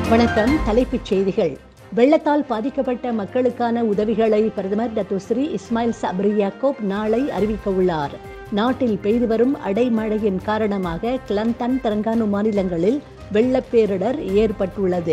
வணக்கம் தலைப்புச் செய்திகள் வெள்ளத்தால் பாதிக்கப்பட்ட மக்களுக்கான உதவிகளை பிரதமர் டத்துஸ்ரீ இஸ்மாயில் சப்ரி யாக்கோப் நாளை அறிவிக்க உள்ளார் நாட்டில் பெய்து வரும் அடைமழையின் காரணமாக கிளந்தன் தெலங்கானு மாநிலங்களில் வெள்ளப்பேரிடர் ஏற்பட்டுள்ளது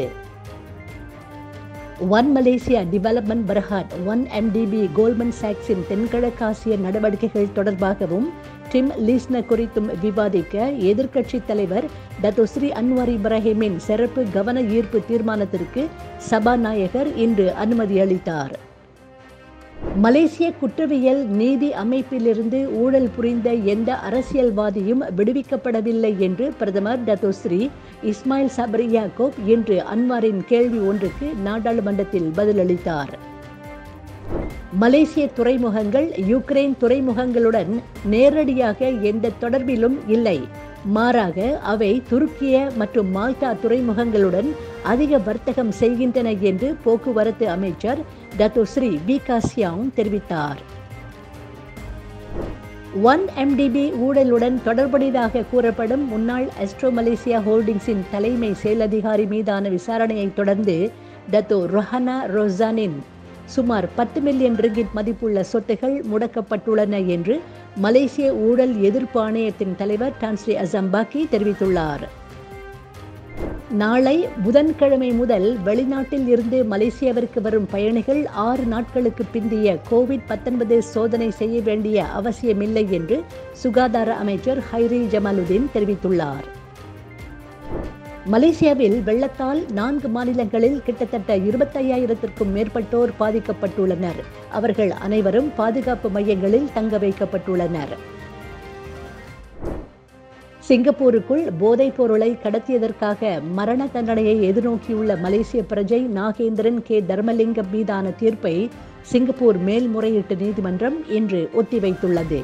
one Malaysia development Berhad one MDB Goldman சாக்ஸின் தென்கிழக்காசிய நடவடிக்கைகள் தொடர்பாகவும் டிம் லீஸ்ன குறித்தும் விவாதிக்க எதிர்க்கட்சித் தலைவர் டத்தோஸ்ரீ அன்வார் இப்ராஹிமின் சிறப்பு கவன ஈர்ப்பு தீர்மானத்திற்கு சபாநாயகர் இன்று அனுமதி அளித்தார் மலேசிய குற்றவியல் நீதி அமைப்பிலிருந்து ஊழல் புரிந்த எந்த அரசியல்வாதியும் விடுவிக்கப்படவில்லை என்று பிரதமர் டத்தோஸ்ரீ இஸ்மாயில் சபரி யாக்கோப் இன்று அன்வாரின் கேள்வி ஒன்றுக்கு நாடாளுமன்றத்தில் பதிலளித்தார் மலேசிய துறைமுகங்கள் யுக்ரைன் துறைமுகங்களுடன் நேரடியாக எந்த தொடர்பிலும் இல்லை மாறாக அவை துருக்கிய மற்றும் மால்டா துறைமுகங்களுடன் அதிக வர்த்தகம் செய்கின்றன என்று போக்குவரத்து அமைச்சர் டத்தோஸ்ரீ வி காசியாங் தெரிவித்தார் ஒன் எம்டிபி ஊழலுடன் தொடர்புடையதாக கூறப்படும் முன்னாள் அஸ்ட்ரோ மலேசியா ஹோல்டிங்ஸின் தலைமை செயலதிகாரி மீதான விசாரணையை தொடர்ந்து டத்தோ ரொஹானா ரோசானின் சுமார் பத்து மில்லியன் ரிங்கிட் மதிப்புள்ள சொத்துகள் முடக்கப்பட்டுள்ளன என்று மலேசிய ஊழல் எதிர்ப்பு ஆணையத்தின் தலைவர் டான்ஸ்ரீ அசம்பாக்கி தெரிவித்துள்ளார் நாளை புதன்கிழமை முதல் வெளிநாட்டில் இருந்து மலேசியாவிற்கு வரும் பயணிகள் ஆறு நாட்களுக்கு பிந்திய கோவிட் பத்தொன்பது சோதனை செய்ய வேண்டிய அவசியமில்லை என்று சுகாதார அமைச்சர் ஹைரி ஜமாலுதீன் தெரிவித்துள்ளார் மலேசியாவில் வெள்ளத்தால் நான்கு மாநிலங்களில் கிட்டத்தட்ட இருபத்தையாயிரத்திற்கும் மேற்பட்டோர் பாதிக்கப்பட்டுள்ளனர் அவர்கள் அனைவரும் பாதுகாப்பு மையங்களில் தங்க வைக்கப்பட்டுள்ளனர் சிங்கப்பூருக்குள் போதைப் பொருளை கடத்தியதற்காக மரண தண்டனையை எதிர்நோக்கியுள்ள மலேசிய பிரஜை நாகேந்திரன் கே தர்மலிங்கம் மீதான தீர்ப்பை சிங்கப்பூர் மேல்முறையீட்டு நீதிமன்றம் இன்று ஒத்திவைத்துள்ளது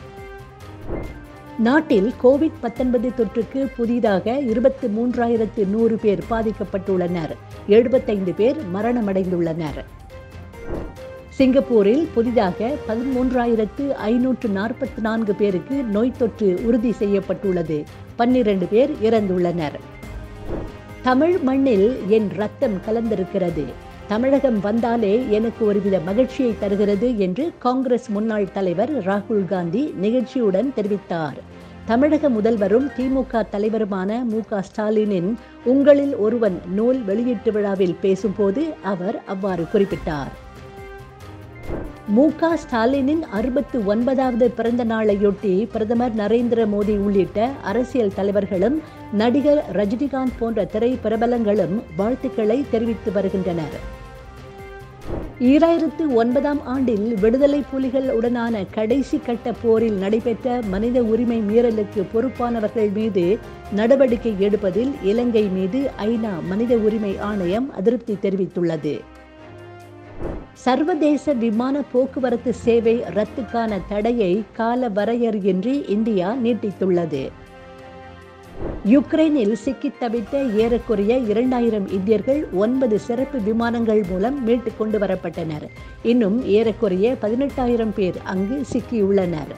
நாட்டில் கோவிட் பத்தொன்பது தொற்றுக்கு புதிதாக இருபத்தி மூன்றாயிரத்து நூறு பேர் பாதிக்கப்பட்டுள்ளனர் எழுபத்தைந்து பேர் மரணமடைந்துள்ளனர் சிங்கப்பூரில் புதிதாக பதிமூன்றாயிரத்து ஐநூற்று நாற்பத்தி நான்கு பேருக்கு நோய் தொற்று உறுதி செய்யப்பட்டுள்ளது பன்னிரண்டு பேர் இறந்துள்ளனர் தமிழ் மண்ணில் என் ரத்தம் கலந்திருக்கிறது தமிழகம் வந்தாலே எனக்கு ஒருவித மகிழ்ச்சியை தருகிறது என்று காங்கிரஸ் முன்னாள் தலைவர் ராகுல் காந்தி நிகழ்ச்சியுடன் தெரிவித்தார் தமிழக முதல்வரும் திமுக தலைவருமான மு க ஸ்டாலினின் உங்களில் ஒருவன் நூல் வெளியீட்டு விழாவில் பேசும்போது அவர் அவ்வாறு குறிப்பிட்டார் மு க ஸ்டாலினின் அறுபத்து ஒன்பதாவது பிறந்த நாளையொட்டி பிரதமர் நரேந்திர மோடி உள்ளிட்ட அரசியல் தலைவர்களும் நடிகர் ரஜினிகாந்த் போன்ற திரை பிரபலங்களும் வாழ்த்துக்களை தெரிவித்து வருகின்றனர் ஈராயிரத்து ஒன்பதாம் ஆண்டில் விடுதலை புலிகள் உடனான கடைசி கட்ட போரில் நடைபெற்ற மனித உரிமை மீறலுக்கு பொறுப்பானவர்கள் மீது நடவடிக்கை எடுப்பதில் இலங்கை மீது ஐநா மனித உரிமை ஆணையம் அதிருப்தி தெரிவித்துள்ளது சர்வதேச விமான போக்குவரத்து சேவை ரத்துக்கான தடையை கால வரையறையின்றி இந்தியா நீட்டித்துள்ளது யுக்ரைனில் சிக்கித் தவித்த ஏறக்குறைய இரண்டாயிரம் இந்தியர்கள் ஒன்பது சிறப்பு விமானங்கள் மூலம் மீட்டுக் கொண்டு வரப்பட்டனர் இன்னும் ஏறக்குறைய பதினெட்டாயிரம் பேர் அங்கு சிக்கியுள்ளனர்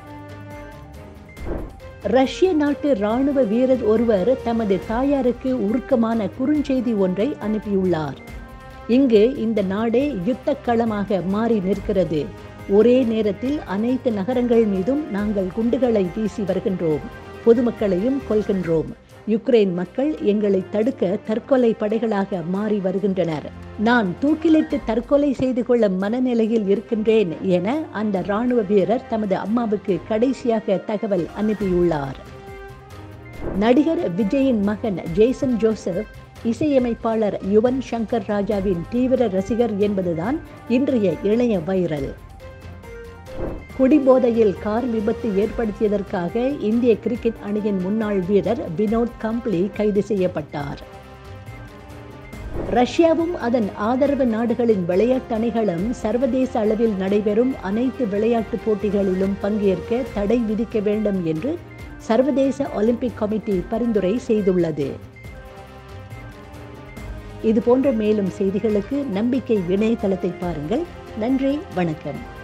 ரஷ்ய நாட்டு ராணுவ வீரர் ஒருவர் தமது தாயாருக்கு உருக்கமான குறுஞ்செய்தி ஒன்றை அனுப்பியுள்ளார் இங்கு இந்த நாடே யுத்த களமாக மாறி நிற்கிறது ஒரே நேரத்தில் அனைத்து நகரங்கள் மீதும் நாங்கள் குண்டுகளை வீசி வருகின்றோம் பொதுமக்களையும் கொள்கின்றோம் யுக்ரைன் மக்கள் எங்களை தடுக்க தற்கொலை படைகளாக மாறி வருகின்றனர் நான் தூக்கிலிட்டு தற்கொலை செய்து கொள்ள மனநிலையில் இருக்கின்றேன் என அந்த இராணுவ வீரர் தமது அம்மாவுக்கு கடைசியாக தகவல் அனுப்பியுள்ளார் நடிகர் விஜயின் மகன் ஜேசன் ஜோசப் இசையமைப்பாளர் யுவன் சங்கர் ராஜாவின் தீவிர ரசிகர் என்பதுதான் இன்றைய இளைய வைரல் குடிபோதையில் கார் விபத்து ஏற்படுத்தியதற்காக இந்திய கிரிக்கெட் அணியின் முன்னாள் வீரர் வினோத் கம்ப்ளி கைது செய்யப்பட்டார் ரஷ்யாவும் அதன் ஆதரவு நாடுகளின் விளையாட்டு அணிகளும் சர்வதேச அளவில் நடைபெறும் அனைத்து விளையாட்டுப் போட்டிகளிலும் பங்கேற்க தடை விதிக்க வேண்டும் என்று சர்வதேச ஒலிம்பிக் கமிட்டி பரிந்துரை செய்துள்ளது இது போன்ற மேலும் செய்திகளுக்கு நம்பிக்கை இணையதளத்தை பாருங்கள் நன்றி வணக்கம்